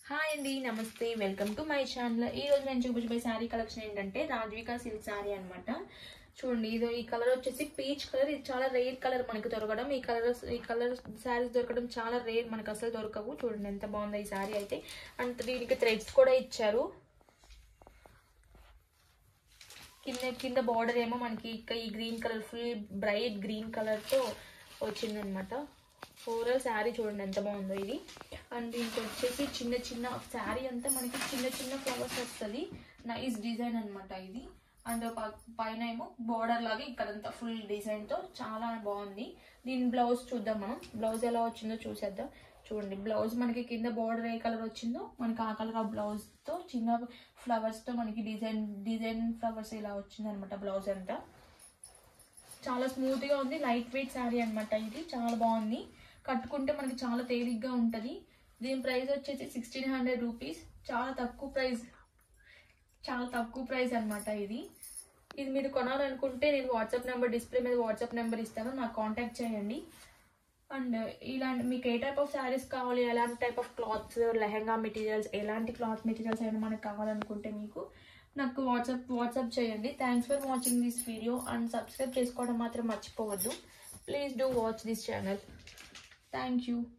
hi అండి నమస్తే welcome to my channel ఈ రోజు నేను చూపించబోయే శారీ కలెక్షన్ ఏంటంటే రాజ్విక సిల్క్ శారీ అన్నమాట చూడండి ఇది ఈ కలర్ వచ్చేసి పీచ్ కలర్ ఇది చాలా రేర్ కలర్ మనకి దొరకడం ఈ కలర్ ఈ కలర్ శారీస్ దొరకడం చాలా రేర్ మనకు అసలు దొరకవు చూడండి ఎంత బాగుందో ఈ శారీ అయితే అండ్ దీనికి థ్రెడ్స్ కూడా ఇచ్చారు కింద కింద బార్డర్ ఏమో మనకి ఇక ఈ green colour full bright green కలర్తో వచ్చిందనమాట ఓవరాల్ శారీ చూడండి ఎంత బాగుందో ఇది అండ్ దీనికి వచ్చేసి చిన్న చిన్న శారీ అంతా మనకి చిన్న చిన్న ఫ్లవర్స్ వస్తుంది నైస్ డిజైన్ అనమాట ఇది అండ్ ప- పైన ఏమో బార్డర్ లాగా ఇక్కడంతా ఫుల్ డిజైన్తో చాలా బాగుంది దీని బ్లౌజ్ చూద్దాం మనం బ్లౌజ్ ఎలా వచ్చిందో చూసేద్దాం చూడండి బ్లౌజ్ మనకి కింద బార్డర్ ఏ కలర్ వచ్చిందో మనకి ఆ కలర్ ఆ బ్లౌజ్తో చిన్న ఫ్లవర్స్తో మనకి డిజైన్ డిజైన్ ఫ్లవర్స్ ఇలా వచ్చింది అనమాట బ్లౌజ్ అంతా చాలా స్మూత్ గా ఉంది లైట్ వెయిట్ శారీ అన్నమాట ఇది చాలా బాగుంది కట్టుకుంటే మనకి చాలా తేలిగ్గా ఉంటుంది దీని ప్రైస్ వచ్చేసి సిక్స్టీన్ హండ్రెడ్ రూపీస్ చాలా తక్కువ ప్రైస్ చాలా తక్కువ ప్రైస్ అన్నమాట ఇది ఇది మీరు కొనాలనుకుంటే నేను వాట్సాప్ నెంబర్ డిస్ప్లే మీద వాట్సాప్ నెంబర్ ఇస్తాను నాకు కాంటాక్ట్ చేయండి అండ్ ఇలాంటి మీకు ఏ టైప్ ఆఫ్ శారీస్ కావాలి ఎలాంటి type of clothes lehenga materials ఎలాంటి క్లాత్ మెటీరియల్స్ అయినా మనకు కావాలనుకుంటే మీకు నాకు వాట్సాప్ వాట్సాప్ చేయండి thanks for watching this video and subscribe చేసుకోవడం మాత్రం మర్చిపోవద్దు please do watch this channel thank you